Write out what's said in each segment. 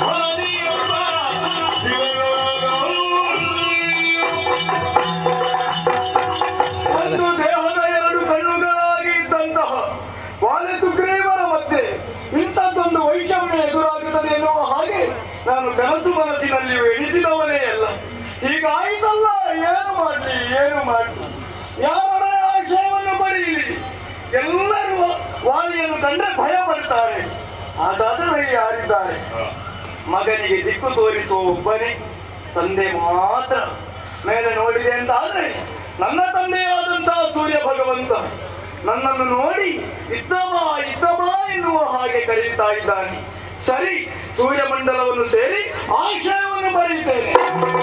ಒಂದು ದೇಹದ ಎರಡು ಕಣ್ಣುಗಳಾಗಿ ಇದ್ದಂತಹ ವಾಲೆ ಸುಗ್ರೀವರ ಮಧ್ಯೆ ಇಂಥದ್ದೊಂದು ವೈಷಮ್ಯ ಎದುರಾಗುತ್ತದೆ ಎನ್ನುವ ಹಾಗೆ ನಾನು ಕನಸು ಮನಸ್ಸಿನಲ್ಲಿಯೂ ಎಣಿಸಿದವನೇ ಅಲ್ಲ ಹೀಗಾಯಿತಲ್ಲ ಏನು ಮಾಡಲಿ ಏನು ಮಾಡಲಿ ಯಾರೊಡನೆ ಆಶಯವನ್ನು ಬರೀಲಿ ಎಲ್ಲರೂ ವಾಲಿಯನ್ನು ಕಂಡ್ರೆ ಭಯ ಪಡ್ತಾರೆ ಅದಾದರೆ ಯಾರಿದ್ದಾರೆ ಮಗನಿಗೆ ದಿಕ್ಕು ತೋರಿಸುವ ಒಬ್ಬನೇ ತಂದೆ ಮಾತ್ರ ಮೇಲೆ ನೋಡಿದೆ ಅಂತ ಆದ್ರೆ ನನ್ನ ತಂದೆಯಾದಂತಹ ಸೂರ್ಯ ಭಗವಂತ ನನ್ನನ್ನು ನೋಡಿ ಇದ್ದಬಾ ಇದ್ದಬಾ ಎನ್ನುವ ಹಾಗೆ ಕರೀತಾ ಇದ್ದಾನೆ ಸರಿ ಸೂರ್ಯಮಂಡಲವನ್ನು ಸೇರಿ ಆಶಯವನ್ನು ಬರೆಯುತ್ತೇನೆ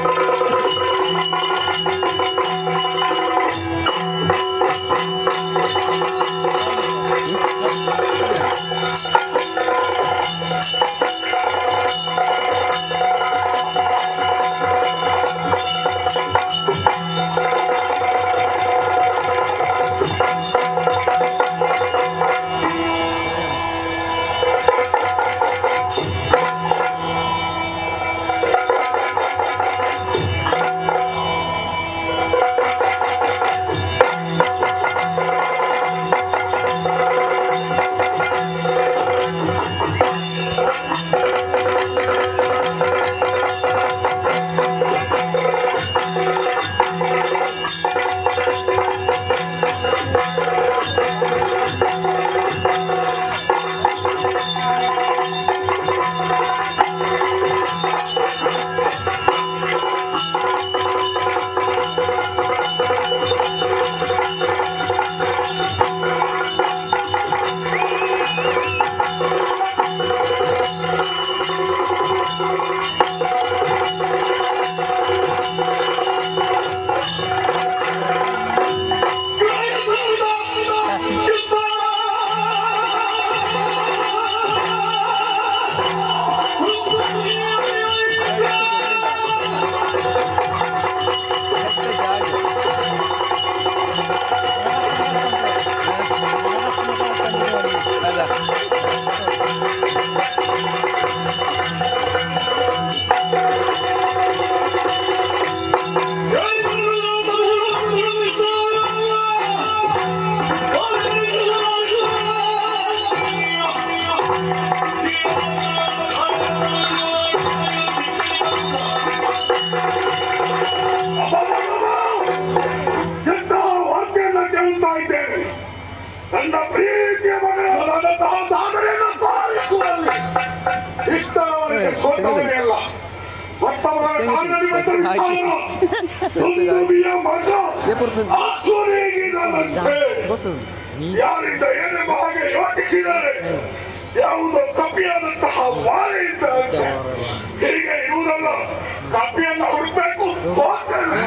ಎಂತ ವಾಕ್ಯನ ಕೇಳ್ತಾ ಇದ್ದೇನೆ ನನ್ನ ಪ್ರೀತಿಯ ಮಗನಾದಂತಹ ಸಾಗರನ್ನು ಪಾಲಿಸುವಲ್ಲಿ ಇಷ್ಟರವರೆಗೆ ಸೋತವನೇ ಅಲ್ಲ ವರ್ತಮಾನ ಕಾಲದಲ್ಲಿ ಬಂದಿದ್ದಾನಲ್ಲ, ದುಂದುಬಿಯ ಮಗ ಆಸುರಿಗಿದನಂತೆ. ಯಾರಿಂದ ಏನೆಂಬ ಹಾಗೆ ಯೋಚಿಸಿದರೆ ಯಾವುದೋ ಕಪಿಯಾದಂತಹ ವಾಲೆ ಇದ್ದಂತೆ ಹೀಗೆ ಇರುವುದಲ್ಲ ಕಪಿಯನ್ನ ಹುಡುಕ್ಬೇಕು ಹೋಗ್ತೇನೆ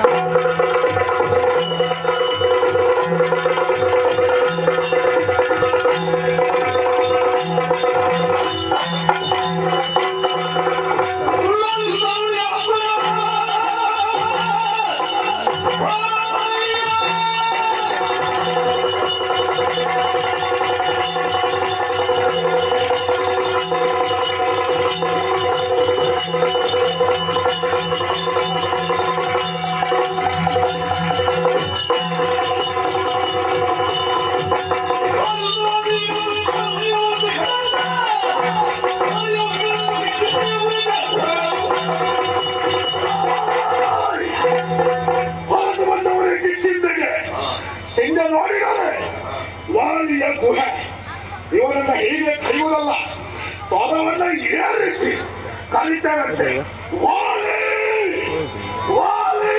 ಹೊರಟು ಬಂದವರೇ ಕಿಷ್ಕಿಂದೆಗೆ ಹಿಂದೆ ನೋಡಿದರೆ ವಾಲಿಯ ಗುಹೆ ಇವರನ್ನ ಹೀಗೆ ಕರೆಯುವುದಲ್ಲ ಪದವನ್ನ ಏರಿಸಿ ಕಲಿತಾರಂತೆ ವಾಲಿ ವಾಲಿ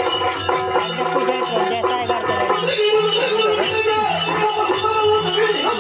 जैसा है करते रहे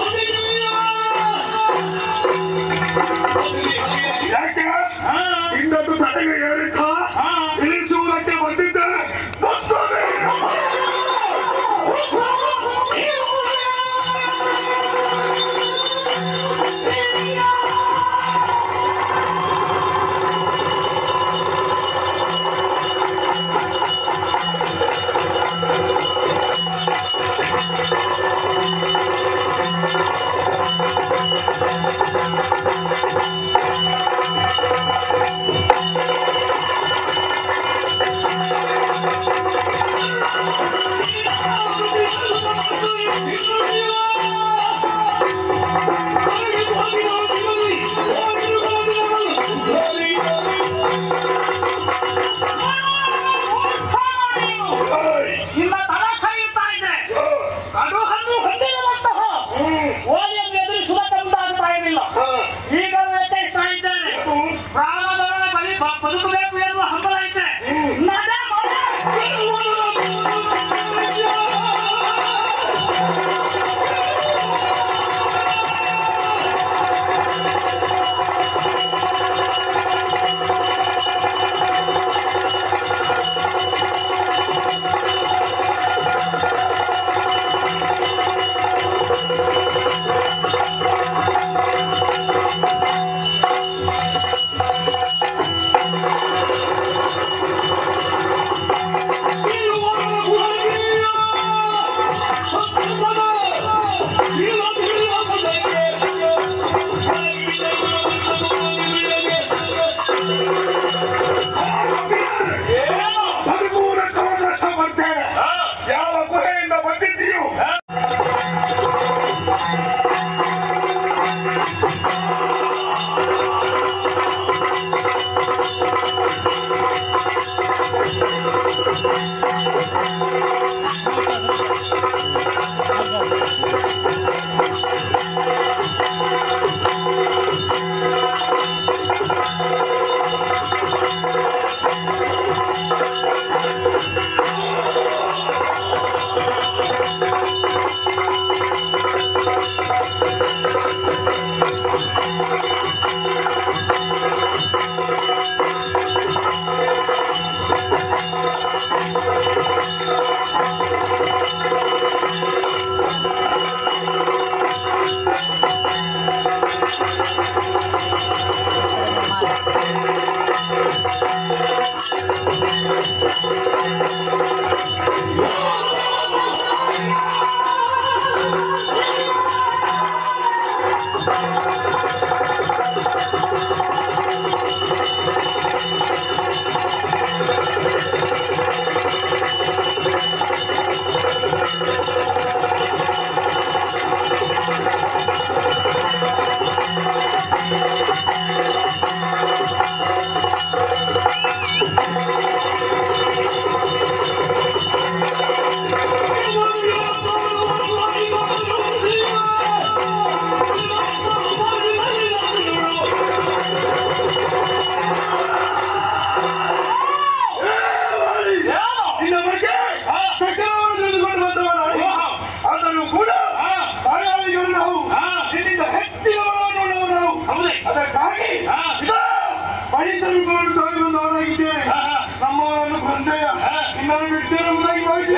ನಿನ್ನ ಬಗ್ಗೆ ಸಕಲವನ್ನು ತಿಳಿದುಕೊಂಡು ಬಂದವ ನಾನು ಆದರೂ ಕೂಡ ತಾಯಾದಿಗಳು ನಾವು ನಿನ್ನಿಂದ ಹೆಚ್ಚಿನ ಬಲವನ್ನು ಉಳ್ಳವರು ನಾವು ಅದಕ್ಕಾಗಿ ಇದೋ ಪರಿಸರ ರೂಪವನ್ನು ತಗೊಂಡು ಬಂದವರಾಗಿದ್ದೇನೆ ನಮ್ಮವರನ್ನು ಕೊಂದೆಯ ನಿನ್ನನ್ನು ಬಿಟ್ಟೇನೆ ಎಂಬುದಾಗಿ ಭಾವಿಸಿ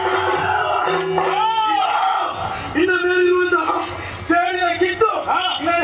ಇನ್ನು ಮೇಲಿರುವಂತಹ ಸೇಡಿನ ಕಿತ್ತು